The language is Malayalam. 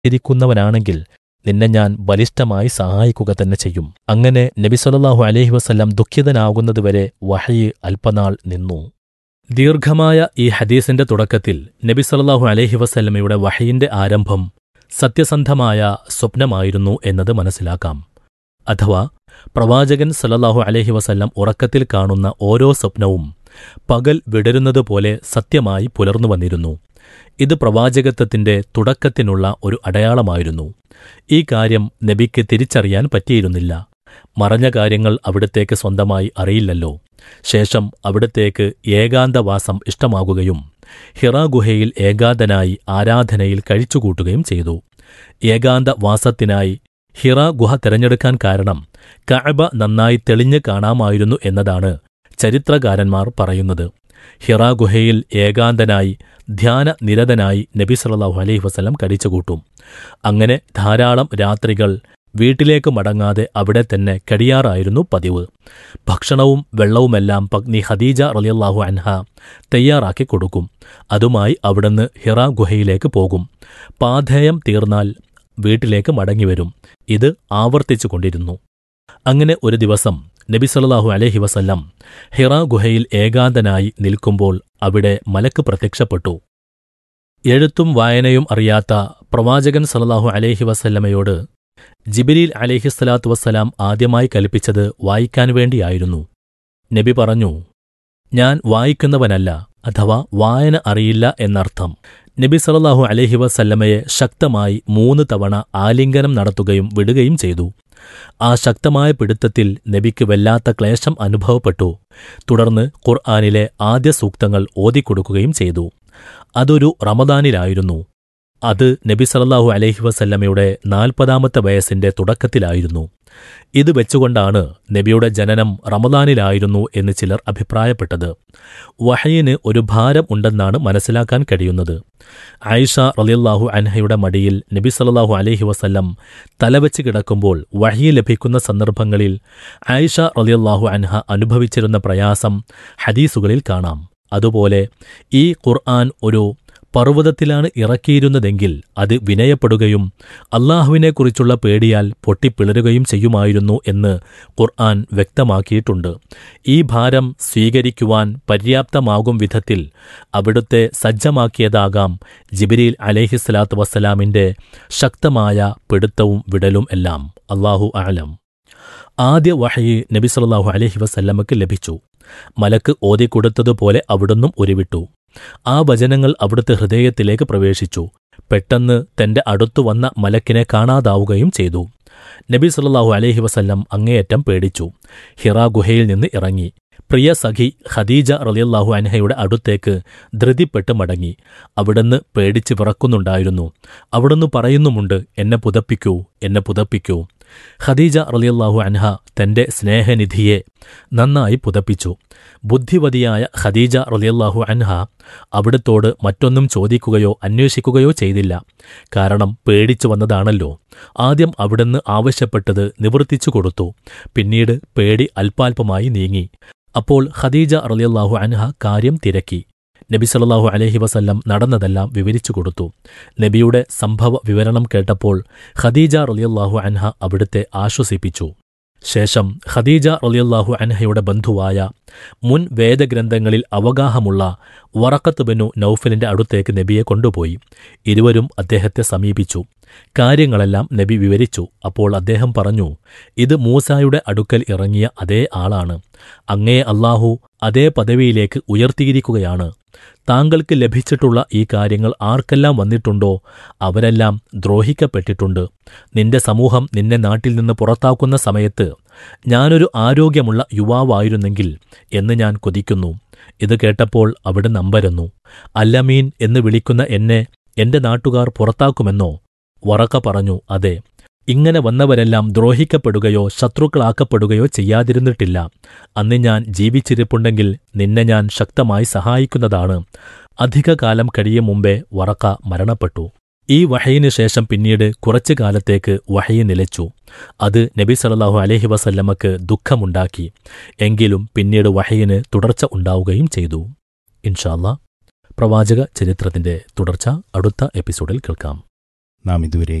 ഇരിക്കുന്നവനാണെങ്കിൽ നിന്നെ ഞാൻ ബലിഷ്ഠമായി സഹായിക്കുക തന്നെ ചെയ്യും അങ്ങനെ നബി സല്ലല്ലാഹു അലൈഹി വസല്ലം ദുഃഖിതനാകുന്നതുവരെ വഹയി അല്പനാൾ നിന്നു ദീർഘമായ ഈ ഹദീസിന്റെ തുടക്കത്തിൽ നബി സല്ലല്ലാഹു അലൈഹി വസല്ലമയുടെ വഹയിന്റെ ആരംഭം സത്യസന്ധമായ സ്വപ്നമായിരുന്നു എന്നത് മനസ്സിലാക്കാം അഥവാ പ്രവാചകൻ സല്ലല്ലാഹു അലൈഹി വസല്ലം ഉറക്കത്തിൽ കാണുന്ന ഓരോ സ്വപ്നവും പകൽ വിടരുന്നതുപോലെ സത്യമായി പുലർന്നു വന്നിരുന്നു ഇത് പ്രവാചകത്വത്തിന്റെ തുടക്കത്തിനുള്ള ഒരു അടയാളമായിരുന്നു ഈ കാര്യം നബിക്ക് തിരിച്ചറിയാൻ പറ്റിയിരുന്നില്ല മറഞ്ഞ കാര്യങ്ങൾ അവിടത്തേക്ക് സ്വന്തമായി അറിയില്ലല്ലോ ശേഷം അവിടത്തേക്ക് ഏകാന്തവാസം ഇഷ്ടമാകുകയും ഹിറ ഗുഹയിൽ ഏകാന്തനായി ആരാധനയിൽ കഴിച്ചുകൂട്ടുകയും ചെയ്തു ഏകാന്തവാസത്തിനായി ഹിറ ഗുഹ തിരഞ്ഞെടുക്കാൻ കാരണം കഅബ നന്നായി തെളിഞ്ഞു കാണാമായിരുന്നു എന്നതാണ് ചരിത്രകാരന്മാർ പറയുന്നത് ഹിറ ഗുഹയിൽ ഏകാന്തനായി ധ്യാന നിരതനായി നബി സല്ലല്ലാഹു അലൈഹി വസല്ലം കഴിച്ചുകൂട്ടും അങ്ങനെ ധാരാളം രാത്രികൾ വീട്ടിലേക്ക് മടങ്ങാതെ അവിടെ തന്നെ കഴിയാറായിരുന്നു പതിവ് ഭക്ഷണവും വെള്ളവുമെല്ലാം പത്നി ഖദീജ റളിയല്ലാഹു അൻഹ തയ്യാറാക്കി കൊടുക്കും അതുമായി അവിടുന്ന് ഹിറ ഗുഹയിലേക്ക് പോകും പാധേയം തീർന്നാൽ വീട്ടിലേക്ക് മടങ്ങിവരും ഇത് ആവർത്തിച്ചു കൊണ്ടിരുന്നു അങ്ങനെ ഒരു ദിവസം നബി സല്ലല്ലാഹു അലൈഹി വസല്ലം ഹിറ ഗുഹയിൽ ഏകാന്തനായി നിൽക്കുമ്പോൾ അവിടെ മലക്ക് പ്രത്യക്ഷപ്പെട്ടു എഴുത്തും വായനയും അറിയാത്ത പ്രവാചകൻ സല്ലല്ലാഹു അലൈഹി വസല്ലമയോട് ജിബിരിൽ അലൈഹിസ്സലാത്തു വസ്സലാം ആദ്യമായി കൽപ്പിച്ചത് വായിക്കാൻ വേണ്ടിയായിരുന്നു നബി പറഞ്ഞു ഞാൻ വായിക്കുന്നവനല്ല അഥവാ വായന അറിയില്ല എന്നർത്ഥം നബി സല്ലല്ലാഹു അലൈഹി വസല്ലമയെ ശക്തമായി മൂന്ന് തവണ ആലിംഗനം നടത്തുകയും വിടുകയും ചെയ്തു ആ ശക്തമായ പിടുത്തത്തിൽ നബിക്ക് വല്ലാത്ത ക്ലേശം അനുഭവപ്പെട്ടു തുടർന്ന് ഖുർആാനിലെ ആദ്യ സൂക്തങ്ങൾ ഓതിക്കൊടുക്കുകയും ചെയ്തു അതൊരു റമദാനിലായിരുന്നു അത് നബി സല്ലല്ലാഹു അലൈഹി വസല്ലമയുടെ നാൽപ്പതാമത്തെ വയസ്സിന്റെ തുടക്കത്തിലായിരുന്നു ഇത് വെച്ചുകൊണ്ടാണ് നബിയുടെ ജനനം റമദാനിലായിരുന്നു എന്ന് ചിലർ അഭിപ്രായപ്പെട്ടത് വഹയിന് ഒരു ഭാരം ഉണ്ടെന്നാണ് മനസ്സിലാക്കാൻ കഴിയുന്നത് ആയിഷ റളിയല്ലാഹു അൻഹയുടെ മടിയിൽ നബി സല്ലല്ലാഹു അലൈഹി വസല്ലം തലവെച്ച് കിടക്കുമ്പോൾ വഹയി ലഭിക്കുന്ന സന്ദർഭങ്ങളിൽ ആയിഷ റളിയല്ലാഹു അൻഹ അനുഭവിച്ചിരുന്ന പ്രയാസം ഹദീസുകളിൽ കാണാം അതുപോലെ ഈ ഖുർആൻ ഒരു പർവ്വതത്തിലാണ് ഇറക്കിയിരുന്നതെങ്കിൽ അത് വിനയപ്പെടുകയും അള്ളാഹുവിനെക്കുറിച്ചുള്ള പേടിയാൽ പൊട്ടിപ്പിളരുകയും ചെയ്യുമായിരുന്നു എന്ന് ഖുർആൻ വ്യക്തമാക്കിയിട്ടുണ്ട് ഈ ഭാരം സ്വീകരിക്കുവാൻ പര്യാപ്തമാകും വിധത്തിൽ അവിടുത്തെ സജ്ജമാക്കിയതാകാം ജിബിരിൽ അലേഹിസ്സലാത്തു വസ്സലാമിന്റെ ശക്തമായ പിടുത്തവും വിടലും എല്ലാം അള്ളാഹു ആലം ആദ്യ വഹയി നബി സല്ലല്ലാഹു അലൈഹി വസല്ലമക്ക് ലഭിച്ചു മലക്ക് ഓതിക്കൊടുത്തതുപോലെ അവിടുന്നും ഉരുവിട്ടു ആ വചനങ്ങൾ അവിടുത്തെ ഹൃദയത്തിലേക്ക് പ്രവേശിച്ചു പെട്ടെന്ന് തന്റെ അടുത്തു വന്ന മലക്കിനെ കാണാതാവുകയും ചെയ്തു നബി സല്ലല്ലാഹു അലൈഹി വസല്ലം അങ്ങേയറ്റം പേടിച്ചു ഹിറ ഗുഹയിൽ നിന്ന് ഇറങ്ങി പ്രിയ സഖി ഖദീജ റളിയല്ലാഹു അൻഹയുടെ അടുത്തേക്ക് ധൃതിപ്പെട്ട് മടങ്ങി അവിടുന്ന് പേടിച്ച് വിറക്കുന്നുണ്ടായിരുന്നു അവിടുന്ന് പറയുന്നുമുണ്ട് എന്നെ പുതപ്പിക്കൂ എന്നെ പുതപ്പിക്കൂ ഖദീജ റളിയല്ലാഹു അൻഹ തന്റെ സ്നേഹനിധിയെ നന്നായി പുതപ്പിച്ചു ബുദ്ധിവതിയായ ഖദീജ റളിയല്ലാഹു അൻഹ അവിടുത്തോട് മറ്റൊന്നും ചോദിക്കുകയോ അന്വേഷിക്കുകയോ ചെയ്തില്ല കാരണം പേടിച്ചു വന്നതാണല്ലോ ആദ്യം അവിടുന്ന് ആവശ്യപ്പെട്ടത് നിവർത്തിച്ചു കൊടുത്തു പിന്നീട് പേടി അല്പാൽപമായി നീങ്ങി അപ്പോൾ ഖദീജ റളിയല്ലാഹു അൻഹ കാര്യം തിരക്കി നബി സല്ലല്ലാഹു അലൈഹി വസല്ലം നടന്നതെല്ലാം വിവരിച്ചു കൊടുത്തു നബിയുടെ സംഭവ വിവരണം കേട്ടപ്പോൾ ഖദീജ റളിയല്ലാഹു അൻഹ അവിടുത്തെ ആശ്വസിപ്പിച്ചു ശേഷം ഖദീജ റളിയല്ലാഹു അൻഹയുടെ ബന്ധുവായ മുൻ വേദഗ്രന്ഥങ്ങളിൽ അവഗാഹമുള്ള വറക്കത്ത് ബനു നൌഫലിന്റെ അടുത്തേക്ക് നബിയെ കൊണ്ടുപോയി ഇരുവരും അദ്ദേഹത്തെ സമീപിച്ചു കാര്യങ്ങളെല്ലാം നബി വിവരിച്ചു അപ്പോൾ അദ്ദേഹം പറഞ്ഞു ഇത് മൂസായുടെ അടുക്കൽ ഇറങ്ങിയ അതേ ആളാണ് അങ്ങേ അല്ലാഹു അതേ പദവിയിലേക്ക് ഉയർത്തിയിരിക്കുകയാണ് താങ്കൾക്ക് ലഭിച്ചിട്ടുള്ള ഈ കാര്യങ്ങൾ ആർക്കെല്ലാം വന്നിട്ടുണ്ടോ അവരെല്ലാം ദ്രോഹിക്കപ്പെട്ടിട്ടുണ്ട് നിന്റെ സമൂഹം നിന്നെ നാട്ടിൽ നിന്ന് പുറത്താക്കുന്ന സമയത്ത് ഞാനൊരു ആരോഗ്യമുള്ള യുവാവായിരുന്നെങ്കിൽ എന്ന് ഞാൻ കൊതിക്കുന്നു ഇത് കേട്ടപ്പോൾ അവിടെ നമ്പരുന്നു അല്ലമീൻ എന്ന് വിളിക്കുന്ന എന്നെ എന്റെ നാട്ടുകാർ പുറത്താക്കുമെന്നോ വറക്ക പറഞ്ഞു അതെ ഇങ്ങനെ വന്നവരെല്ലാം ദ്രോഹിക്കപ്പെടുകയോ ശത്രുക്കളാക്കപ്പെടുകയോ ചെയ്യാതിരുന്നിട്ടില്ല അന്ന് ഞാൻ ജീവിച്ചിരിപ്പുണ്ടെങ്കിൽ നിന്നെ ഞാൻ ശക്തമായി സഹായിക്കുന്നതാണ് അധികകാലം കഴിയും മുമ്പേ വറക്ക മരണപ്പെട്ടു ഈ വഹയിന് ശേഷം പിന്നീട് കുറച്ചു കാലത്തേക്ക് വഹയി നിലച്ചു അത് നബി സല്ലല്ലാഹു അലൈഹി വസല്ലമക്ക് ദുഃഖമുണ്ടാക്കി എങ്കിലും പിന്നീട് വഹയിന് തുടർച്ച ഉണ്ടാവുകയും ചെയ്തു ഇൻഷാല്ല പ്രവാചക ചരിത്രത്തിന്റെ തുടർച്ച അടുത്ത എപ്പിസോഡിൽ കേൾക്കാം നാം ഇതുവരെ